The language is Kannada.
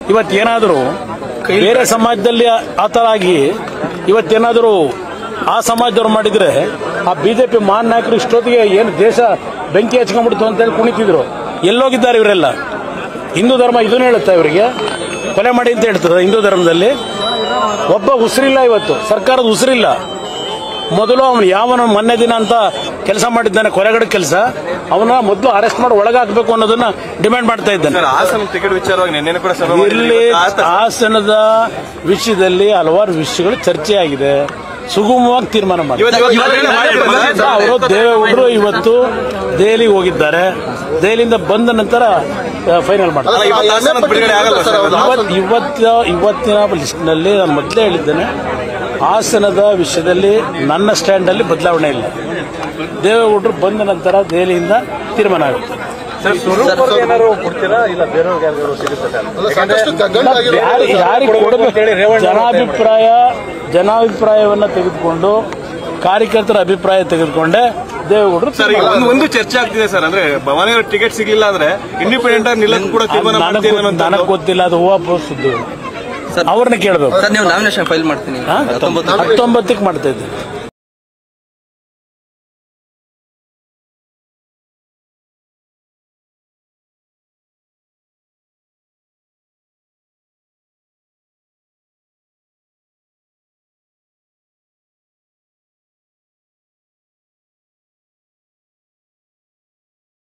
ಇವತ್ತೇನಾದರೂ ಬೇರೆ ಸಮಾಜದಲ್ಲಿ ಆ ಥರ ಆಗಿ ಇವತ್ತೇನಾದರೂ ಆ ಸಮಾಜದವ್ರು ಮಾಡಿದ್ರೆ ಆ ಬಿಜೆಪಿ ಮಾನ್ ನಾಯಕರು ಇಷ್ಟೊತ್ತಿಗೆ ಏನು ದೇಶ ಬೆಂಕಿ ಹಚ್ಕೊಂಡ್ಬಿಡ್ತು ಅಂತೇಳಿ ಕುಣಿತಿದ್ರು ಎಲ್ಲೋಗಿದ್ದಾರೆ ಇವರೆಲ್ಲ ಹಿಂದೂ ಧರ್ಮ ಇದನ್ನು ಹೇಳುತ್ತಾ ಇವರಿಗೆ ಕೊಲೆ ಮಾಡಿ ಅಂತ ಹೇಳ್ತದೆ ಹಿಂದೂ ಧರ್ಮದಲ್ಲಿ ಒಬ್ಬ ಉಸಿರಿಲ್ಲ ಇವತ್ತು ಸರ್ಕಾರದ ಉಸಿರಿಲ್ಲ ಮೊದಲು ಅವನು ಯಾವನ ಮೊನ್ನೆ ದಿನ ಅಂತ ಕೆಲಸ ಮಾಡಿದ್ದಾನೆ ಕೊಲೆಗಡೆ ಕೆಲಸ ಅವನ ಮೊದಲು ಅರೆಸ್ಟ್ ಮಾಡಿ ಒಳಗಾಕಬೇಕು ಅನ್ನೋದನ್ನ ಡಿಮ್ಯಾಂಡ್ ಮಾಡ್ತಾ ಇದ್ದಾನೆ ಸರ್ ಹಾಸನ ಟಿಕೆಟ್ ವಿಚಾರವಾಗಿ ನಿನ್ನೆ ಕೂಡ ಸಭೆ ಮಾಡಿದ್ರಿ. ಇಲ್ಲಿ ಇವತ್ತು ಆತ- ಹಾಸನದ ವಿಷಯದಲ್ಲಿ ಹಲವಾರು ವಿಷಯಗಳು ಚರ್ಚೆ ಆಗಿದೆ ಸುಗಮವಾಗಿ ತೀರ್ಮಾನ ಮಾಡಿ ಇವತ್ತು ಇವತ್ತು ಇವತ್ತು ಮಾಡಿ- ಅವರು ದೇವೇಗೌಡರು ಇವತ್ತು ದೆಹಲಿಗೆ ಹೋಗಿದ್ದಾರೆ ದೆಹಲಿಯಿಂದ ಬಂದ ನಂತರ ಫೈನಲ್ ಮಾಡ್ತಾರೆ ಅಲ್ಲ, ಇವತ್ತು ಹಾಸನ ಬಿಡುಗಡೆ ಆಗಲ್ಲ ಸರ್ ಅವ್ರು. ಇವತ್ ಇವತ್ತ ಇವತ್ತಿನ ಲಿಸ್ಟ್ನಲ್ಲಿ ನಾನು ಮೊದಲೇ ಹೇಳಿದ್ದೇನೆ ಹಾಸನದ ವಿಷಯದಲ್ಲಿ ನನ್ನ ಸ್ಟ್ಯಾಂಡಲ್ಲಿ ಬದಲಾವಣೆ ಇಲ್ಲ ದೇವೇಗೌಡರು ಬಂದ ನಂತರ ದೆಹಲಿಯಿಂದ ತೀರ್ಮಾನ ಆಗುತ್ತೆ ಯಾರು- ಯಾರಿಗೆ ಕೊಡಬೇಕು ಜನಾಭಿಪ್ರಾಯ ಜನಾಭಿಪ್ರಾಯವನ್ನ ತೆಗೆದುಕೊಂಡು ಕಾರ್ಯಕರ್ತರ ಅಭಿಪ್ರಾಯ ತೆಗೆದುಕೊಂಡೆ ದೇವೇಗೌಡರು ಸರ್ ಈಗ ಒಂದು ಒಂದು ಚರ್ಚೆ ಆಗ್ತಿದೆ ಸರ್ ಅಂದ್ರೆ ಭವಾನಿ ಅವ್ರ ಟಿಕೆಟ್ ಸಿಗ್ಲಿಲ್ಲ ಅಂದ್ರೆ ಇಂಡಿಪೆಂಡೆಂಟ್ ಆಗಿ ನಿಲ್ಲಕ್ ಕೂಡ ತೀರ್ಮಾನ ಮಾಡ್ತೀನಿ ನನಗೆ ನನಗೆ ಅನ್ನೋದು ಗೊತ್ತಿಲ್ಲ ಅದು ಹೂವು ಸುದ್ದಿ ಅವ್ರನ್ನ ಕೇಳಬೇಕು ಸರ್ ನೀವು ನಾಮಿನೇಷನ್ ಫೈಲ್ ಮಾಡ್ತೀನಿ ಹತ್ತೊಂಬತ್ತಕ್ಕೆ ಮಾಡ್ತಾ ಇದ್ದೀನಿ